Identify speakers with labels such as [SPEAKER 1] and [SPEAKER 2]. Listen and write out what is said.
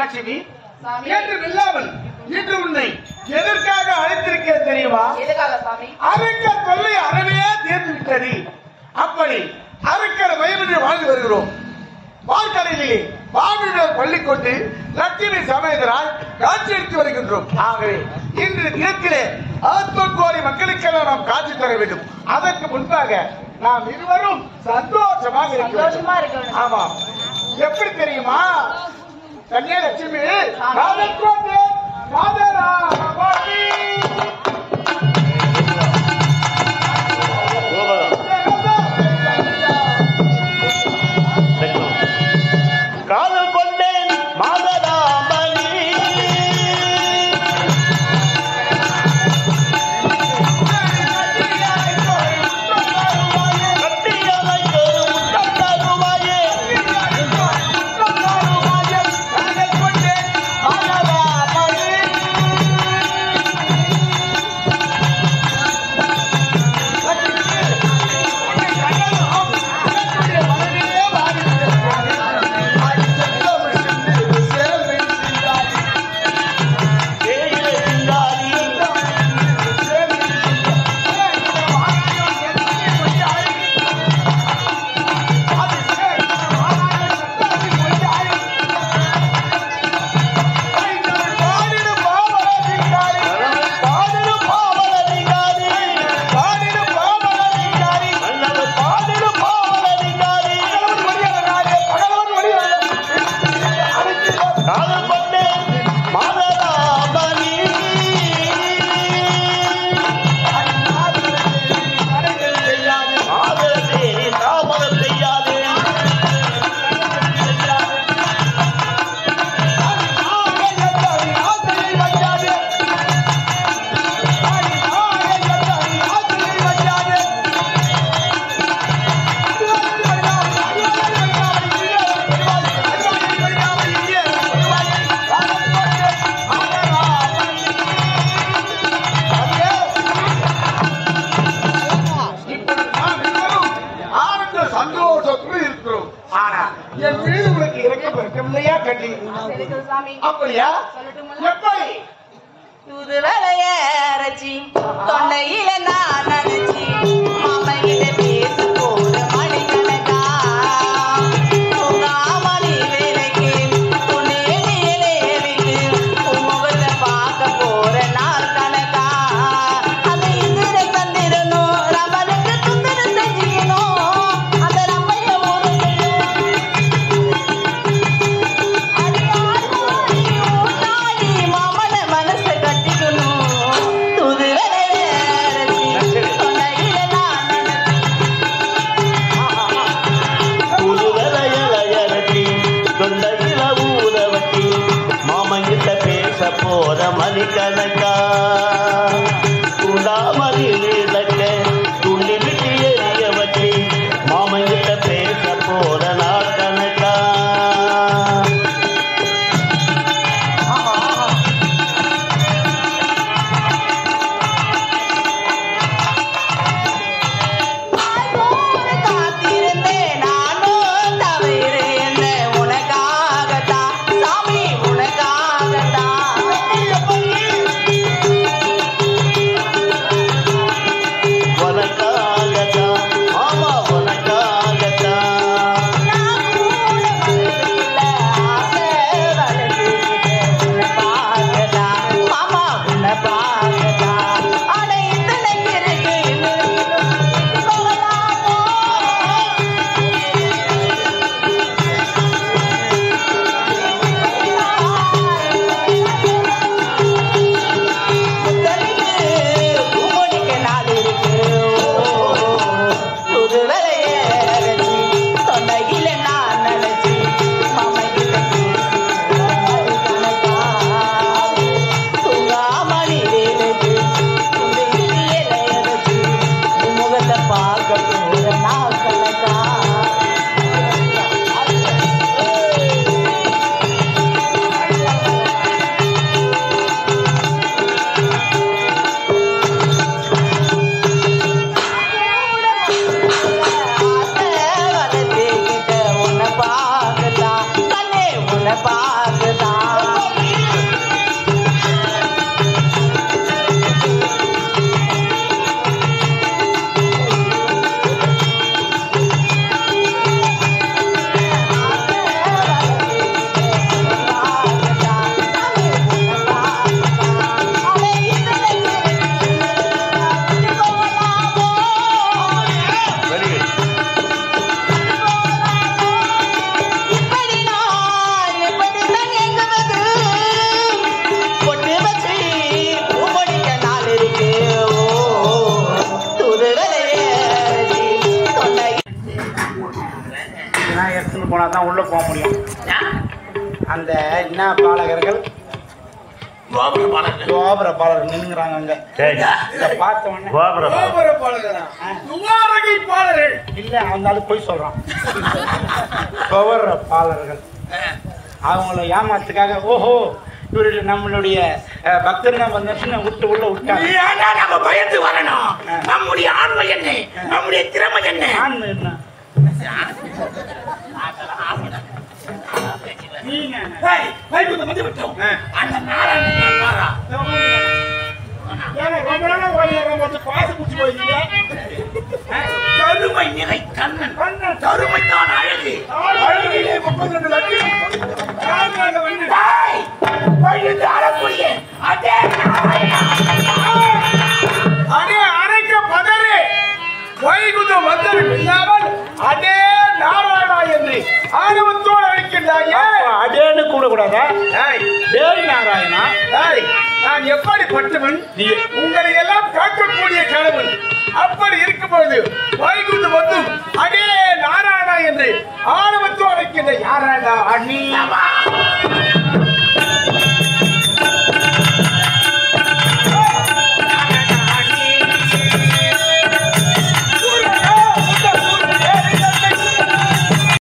[SPEAKER 1] லட்சுமி
[SPEAKER 2] சாமி.
[SPEAKER 1] நேற்று இல்லாமல் இன்று உன்னை எதற்காக அழைத்திருக்கேன் தெரியுமா
[SPEAKER 2] எதுக்காக சாமி
[SPEAKER 1] அறுக்க தொல்லை அறவே தீர்ந்து விட்டது அப்படி அறுக்கிற பயமின்றி வாழ்ந்து வருகிறோம் வாழ்க்கரையிலே வாழ்வினர் பள்ளி கொண்டு லட்சுமி சமேதரால் காட்சி அளித்து வருகின்றோம் ஆகவே இன்று தினத்திலே ஆத்ம கோரி மக்களுக்கெல்லாம் நாம் காட்சி தர வேண்டும் அதற்கு முன்பாக நாம் இருவரும் சந்தோஷமாக இருக்க வேண்டும்.
[SPEAKER 2] சந்தோஷமா இருக்க வேண்டும்.
[SPEAKER 1] ஆமா எப்படி தெரியுமா கன்னியா லட்சுமி ராஜகோட்டை ராஜராஜபாட்டி
[SPEAKER 3] காதல் கொண்டேன் மாதராமணி கட்டியலைக்கு முத்தம் தருவாயே தேயிலை சிங்காரி பாடிடு பாவலதிகாரி நல்லது பாடிடு பாவலதிகாரி காதல் கொண்டேன் மாதராமணி மாதரே தாமதம் செய்யாதே
[SPEAKER 1] இப்பொழுது நாம் இருவரும் ஆனந்த சந்தோஷத்தில் இருக்கிறோம் ஆனா என் மீது உனக்கு இறக்கம் இருக்கவில்லையா கண்டி
[SPEAKER 2] இருக்குது சாமி
[SPEAKER 1] அப்படியா
[SPEAKER 2] சொல்லட்டுமா?
[SPEAKER 1] எப்படி
[SPEAKER 2] தூது வேலைய அரைச்சி தொண்டையில நான் நினைச்சி மாமையில பேச போற மணிக்கணக்கா தூங்காமணி வேலைக்கு துணியிலே விட்டு உன் முகத்தை பார்க்க போற நாள் கணக்கா அது இந்திர சந்திரனும் ரமனுக்கு சுந்தரம் செஞ்சியனும் அந்த ரம்மைய முருகனும் மனசை கட்டிக்கணும் துது
[SPEAKER 3] புதுவலையலையரட்டி தொண்டையில ஊரவட்டி மாமங்கிட்ட பேச போற மணிக்கணக்கா துண்டாமணி விளக்க துள்ளி விட்டு எரிய வச்சு மாமங்கிட்ட பேச போற நாள் கணக்கா
[SPEAKER 2] காத்திருந்தேன் நானும் தவிர்ந்தேன் உனக்காகத்தான் சாமி உனக்காகத்தான்
[SPEAKER 3] உனக்காகத்தான் மாமா உனக்காகத்தான்
[SPEAKER 2] நான் கூட மனசுக்குள்ள ஆசை வளர்த்துக்கிட்டேன் உன்னை பார்க்கத்தான் மாமா உன்னை பார்க்கத்தான் அட இத்தனை இருக்கு இன்னும் சொல்லலாமோ முத்தலுக்கு பூமொழிக்கு நாள் இருக்கு புது வேலைய அரைச்சி தொண்டையில நான் நினைச்சி மாமையில தூங்காமணி வேலைக்கு துண்டியில் இலையரைச்சி உன் முகத்தை பார்க்க போற நாள் கணக்கா உன்னை பார்க்கத்தான் கண்ணே உன்னை பார்க்கத்தான்
[SPEAKER 4] இருந்துச்சுன்னா எடுத்துன்னு போனா தான் உள்ள போக முடியும் அந்த என்ன பாலகர்கள்
[SPEAKER 3] கோபுர பாலகர்
[SPEAKER 4] கோபுர பாலகர் நின்னுறாங்க அங்க
[SPEAKER 3] சரி
[SPEAKER 4] இத பார்த்த உடனே
[SPEAKER 3] கோபுர பாலகர்
[SPEAKER 1] கோபுர பாலகரா? துவாரகை பாலகர்
[SPEAKER 4] இல்ல அந்த ஆளு போய் சொல்றான் கோபுர பாலர்கள் அவங்கள ஏமாத்துக்காக ஓஹோ இவரு நம்மளுடைய அஹ், பக்தருங்க வந்துச்சுன்னு விட்டு உள்ள விட்டாங்க
[SPEAKER 5] ஏன்னா நம்ம பயந்து வரணும் நம்முடைய ஆண்மை என்ன நம்முடைய திறமை என்ன
[SPEAKER 4] ஆண் என்ன நீங்க
[SPEAKER 5] ஏய், வைகுண்டம் வந்து விட்டோம் அந்த நாராயணன் வாரா
[SPEAKER 4] ஏங்க, ரொம்ப நாளா ஓடியாரம் போட்டு பாசு குடிச்சு போயிருக்கீங்க
[SPEAKER 5] கருமை நிறை கண்ணன்
[SPEAKER 4] கண்ணன்.
[SPEAKER 5] கருமை தான் அழகு
[SPEAKER 1] அழகிலே முப்பத்தி ரெண்டு லட்சம்
[SPEAKER 4] யாருக்காக வந்து
[SPEAKER 5] டேய், பழுது அழக்கூடிய அதே நாராயணா.
[SPEAKER 1] அடே அரைக்க பதறு வைகுந்தம் வந்தது இல்லாமல் அடே நாராயணா என்று ஆணவத்தோடு அழைக்கின்றாயே
[SPEAKER 4] அப்ப அடேன்னு கூடக்கூடாதா
[SPEAKER 1] ஏய்,
[SPEAKER 4] டேய் நாராயணா
[SPEAKER 1] ஏய், நான் எப்படிப்பட்டவன்
[SPEAKER 4] நீ
[SPEAKER 1] உங்களை எல்லாம் காக்கக்கூடிய கடவுள் அப்படி இருக்கும்போது வைகுந்தம் வந்து அடே நாராயணா என்று ஆணவத்தோடு அழைக்கின்ற யாராடா அண்ணி
[SPEAKER 5] வா.